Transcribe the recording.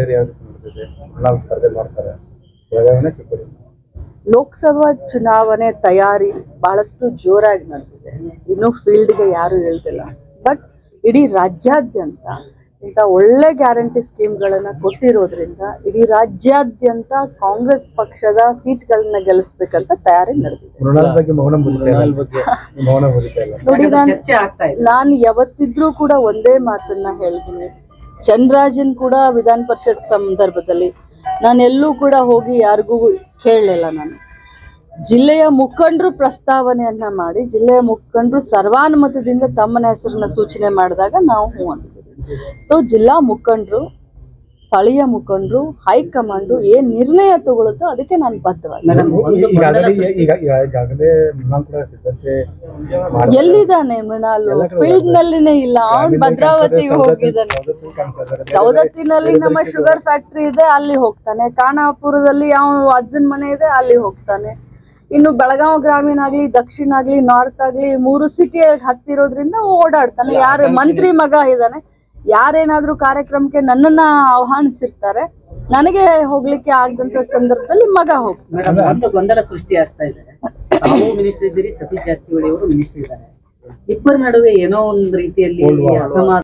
ತಯಾರಿ ಯಾವ ರೀತಿ ನಡೆದಿದೆ ಮೃಣಾಲ್ ಸ್ಪರ್ಧೆ ಮಾಡ್ತಾರೆ ಬೆಳಗಾವಿನ ಚಿಕ್ಕೋಡಿ ಲೋಕಸಭಾ ಚುನಾವಣೆ ತಯಾರಿ ಬಹಳಷ್ಟು ಜೋರಾಗಿ ನಡೆದಿದೆ ಇನ್ನು ಫೀಲ್ಡ್ಗೆ ಯಾರು ಹೇಳ್ತಿಲ್ಲ ಬಟ್ ಇಡೀ ರಾಜ್ಯಾದ್ಯಂತ ಇಂಥ ಒಳ್ಳೆ ಗ್ಯಾರಂಟಿ ಸ್ಕೀಮ್ಗಳನ್ನ ಕೊಟ್ಟಿರೋದ್ರಿಂದ ಇಡೀ ರಾಜ್ಯಾದ್ಯಂತ ಕಾಂಗ್ರೆಸ್ ಪಕ್ಷದ ಸೀಟ್ಗಳನ್ನ ಗೆಲ್ಲಿಸ್ಬೇಕಂತ ತಯಾರಿ ನಡೆದಿದೆ ಮೃಣಾಲ್ ಬಗ್ಗೆ ಮೌನ ಮುರಿತಾ ಬಗ್ಗೆ ಮೌನ ಮುರಿತಾ ಇಲ್ಲ ನೋಡಿ ನಾನು ಚರ್ಚೆ ಆಗ್ತಾ ಇದೆ ನಾನು ಯಾವತ್ತಿದ್ರೂ ಕೂಡ ಒಂದೇ ಮಾತನ್ನ ಹೇಳ್ತೀನಿ ಚಂದ್ರಾಜನ್ ಕೂಡ ವಿಧಾನ ಪರಿಷತ್ ಸಂದರ್ಭದಲ್ಲಿ ನಾನೆಲ್ಲೂ ಕೂಡ ಹೋಗಿ ಯಾರಿಗೂ ಕೇಳಲಿಲ್ಲ ನಾನು ಜಿಲ್ಲೆಯ ಮುಖಂಡರು ಪ್ರಸ್ತಾವನೆಯನ್ನ ಮಾಡಿ ಜಿಲ್ಲೆಯ ಮುಖಂಡರು ಸರ್ವಾನುಮತದಿಂದ ತಮ್ಮನ ಹೆಸರನ್ನ ಸೂಚನೆ ಮಾಡಿದಾಗ ನಾವು ಹ್ಞೂ ಅಂತಿದ್ದೀವಿ ಸೊ ಜಿಲ್ಲಾ ಮುಖಂಡರು ಸ್ಥಳೀಯ ಮುಖಂಡರು ಹೈಕಮಾಂಡು ಏನ್ ನಿರ್ಣಯ ತಗೊಳುತ್ತೋ ಅದಕ್ಕೆ ನಾನು ಬದ್ಧವಾಗಿ ಮೇಡಮ್ ಒಂದು ಗೊಂದಲ ಈಗಾಗಲೇ ಸೃಷ್ಟಿ ಈಗ ಈಗ- ಈಗಾಗಲೇ ಮೃಣಾಲ್ ಕೂಡ ಸಿದ್ಧತೆ ಮಾಡ್ತಾರೆ. ಎಲ್ಲಿದ್ದಾನೆ ಮೃಣಾಲು ಎಲ್ಲ ಕಡೆ ಫೀಲ್ಡ್ ನಲ್ಲಿನೇ ಇಲ್ಲ ಅವ್ನು ಗ್ರಾಮೀಣ ಭದ್ರಾವತಿಗೆ ಸೌದತ್ತಿ- ಹೋಗಿದ್ದಾನೆ ಸೌದತ್ತಿ ಕಾಣ್ತಾ ಇದ್ದಾರೆ. ಸೌದತ್ತಿನಲ್ಲಿ ನಮ್ಮ ಶುಗರ್ ಫ್ಯಾಕ್ಟ್ರಿ ಇದೆ ಅಲ್ಲಿ ಹೋಗ್ತಾನೆ ಖಾನಾಪುರದಲ್ಲಿ ಯಾವ ಅಜ್ಜನ್ ಮನೆ ಇದೆ ಅಲ್ಲಿ ಹೋಗ್ತಾನೆ ಇನ್ನು ಬೆಳಗಾವಿ ಗ್ರಾಮೀಣ ಆಗ್ಲಿ ದಕ್ಷಿಣ ಆಗ್ಲಿ ನಾರ್ತ್ ಆಗ್ಲಿ ಮೂರು ಸಿಟಿ ಹತ್ತಿರೋದ್ರಿಂದ ಓಡಾಡ್ತಾನೆ ಯಾರು ಮಂತ್ರಿ ಮಗ ಇದ್ದಾನೆ ಯಾರೇನಾದ್ರೂ ಕಾರ್ಯಕ್ರಮಕ್ಕೆ ನನ್ನನ್ನ ಆಹ್ವಾನಿಸಿರ್ತಾರೆ ನನಗೆ ಹೋಗ್ಲಿಕ್ಕೆ ಆಗದಂತ ಸಂದರ್ಭದಲ್ಲಿ ಮಗ ಹೋಗ್ತಾನೆ ಮೇಡಮ್ ಒಂದು ಗೊಂದಲ ಸೃಷ್ಟಿ ಆಗ್ತಾ ಇದೆ ತಾವು ಮಿನಿಸ್ಟರ್ ಇದ್ದೀರಿ ಸತೀಶ್ ಜಾರಕಿಹೊಳಿ ಅವರು ಮಿನಿಸ್ಟರ್ ಇದ್ದಾರೆ ಇಬ್ಬರ ನಡುವೆ ಏನೋ ಒಂದ್ ರೀತಿಯಲ್ಲಿ Cold war. ಅಸಮಾಧಾನ